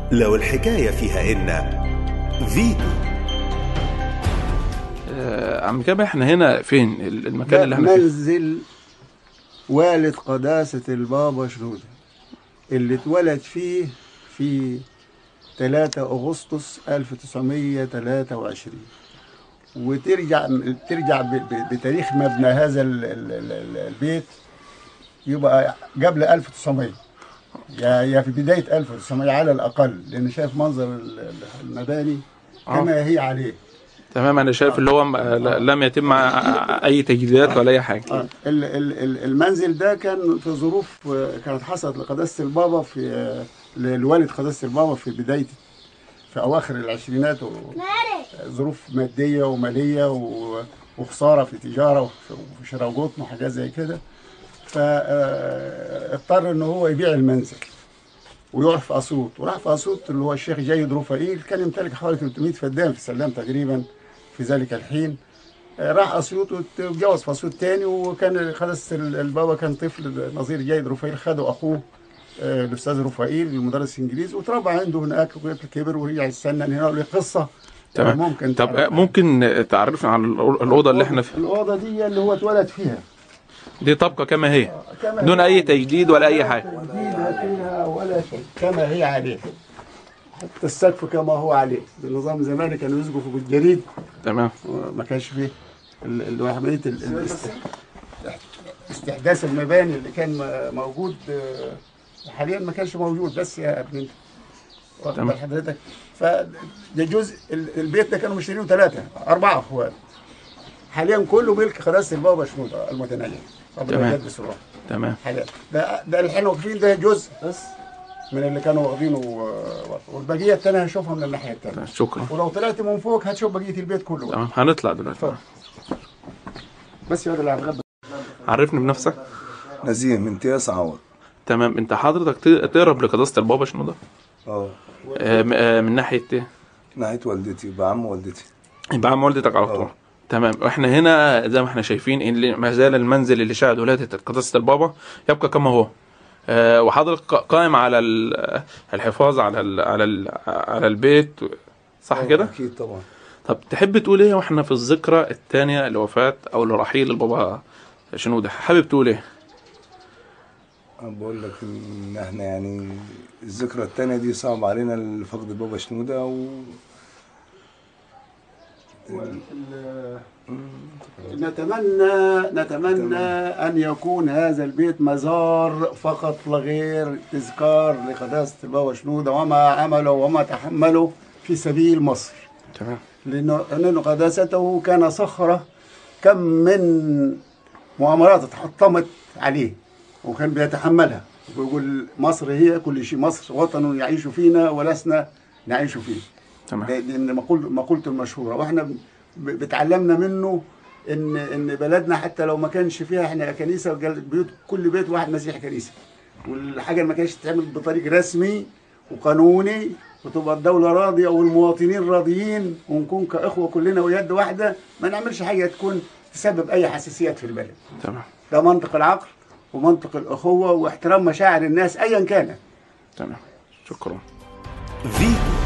لو الحكاية فيها إن فيتو آه، عم كامل احنا هنا فين ال- المكان اللي احنا فيه منزل والد قداسة البابا شنودة اللي اتولد فيه في 3 أغسطس 1923 وترجع ترجع ب- ب- بتاريخ مبنى هذا ال- ال- ال- البيت يبقى قبل 1900 يا يا في بداية 1900 على الأقل لأن شايف منظر ال- ال- المباني كما هي عليه تمام انا شايف اللي هو م- ل- لم يتم ع- اي تجديدات ولا اي حاجه آه، ال- ال- ال- المنزل ده كان في ظروف آه، كانت حصلت لقداسة البابا في آه، لوالد قداسة البابا في بداية في أواخر العشرينات و- ظروف مادية ومالية و- وخسارة في تجارة وفي وفي شراء قطن وحاجات زي كده فاضطر إن هو يبيع المنزل ويروح في أسيوط وراح في أسيوط اللي هو الشيخ جيد رفائيل كان يمتلك حوالي 300 فدان في سلام تقريبا في ذلك الحين راح اسيوط واتجوز في اسيوط تاني وكان خلاص ال- البابا كان طفل نظير جيد رفائيل خده اخوه آه، الاستاذ رفائيل المدرس انجليزي وتربى عنده هناك كبر ورجع يستنى هنا له قصه تمام ممكن طب تعرفها. آه، ممكن تعرفنا عن الأو- الاوضه اللي احنا فيها الاوضه دي اللي هو اتولد فيها دي تبقى كما هي كما دون هي اي تجديد ولا اي حاجه تجديدها فيها ولا شيء كما هي عليه حتى السقف كما هو عليه بالنظام زمان كانوا يسقفوا بالجريد تمام ما كانش فيه ال- ال- عمليه ال- الاست- استحداث المباني اللي كان م- موجود آه، حاليا ما كانش موجود بس يا ابني انت واخد تمام. بال حضرتك فده جزء ال- البيت ده كانوا مشترينه ثلاثه اربعه اخوات حاليا كله ملك قداسه البابا شنوده المتنيل ربنا تمام. يقدس الروح تمام حاليا ده ده اللي احنا واقفين ده جزء بس من اللي كانوا واخدينه آه، والبقيه الثانيه هنشوفها من الناحيه الثانيه شكرا ولو طلعت من فوق هتشوف بقيه البيت كله تمام هنطلع دلوقتي اتفضل. بس هذا اللي هنغبى عرفني بنفسك نزيه امتياز عوض تمام انت حضرتك ت- تقرب لقداسه البابا شنو ده اه آه، م- آه، من ناحيه ايه ناحية والدتي بعم والدتي يبقى عم والدتك على طول اه. تمام واحنا هنا زي ما احنا شايفين ان ما زال المنزل اللي شهد ولاده قداسه البابا يبقى كما هو آه، وحضرتك قا- قائم على ال- الحفاظ على ال على ال على البيت صح اه، كده اكيد طبعا طب تحب تقول ايه واحنا في الذكرى الثانيه لوفاه او لرحيل البابا شنو ده حابب تقول ايه انا بقول لك ان احنا يعني الذكرى التانية دي صعب علينا لفقد بابا شنودة و نتمنى نتمنى ان يكون هذا البيت مزار فقط لا غير تذكار لقداسه البابا شنوده وما عمله وما تحمله في سبيل مصر تمام لانه لانه قداسته كان صخره كم من مؤامرات تحطمت عليه وكان بيتحملها ويقول مصر هي كل شيء مصر وطن يعيش فينا ولسنا نعيش فيه تمام دي دي مقول مقولته المشهوره واحنا ب- بتعلمنا منه ان ان بلدنا حتى لو ما كانش فيها احنا كنيسه وقال بيوت كل بيت واحد مسيحي كنيسه والحاجه اللي ما كانتش تتعمل بطريق رسمي وقانوني وتبقى الدوله راضيه والمواطنين راضيين ونكون كاخوه كلنا ويد واحده ما نعملش حاجه تكون تسبب اي حساسيات في البلد تمام ده منطق العقل ومنطق الاخوه واحترام مشاعر الناس ايا كانت تمام شكرا فيتو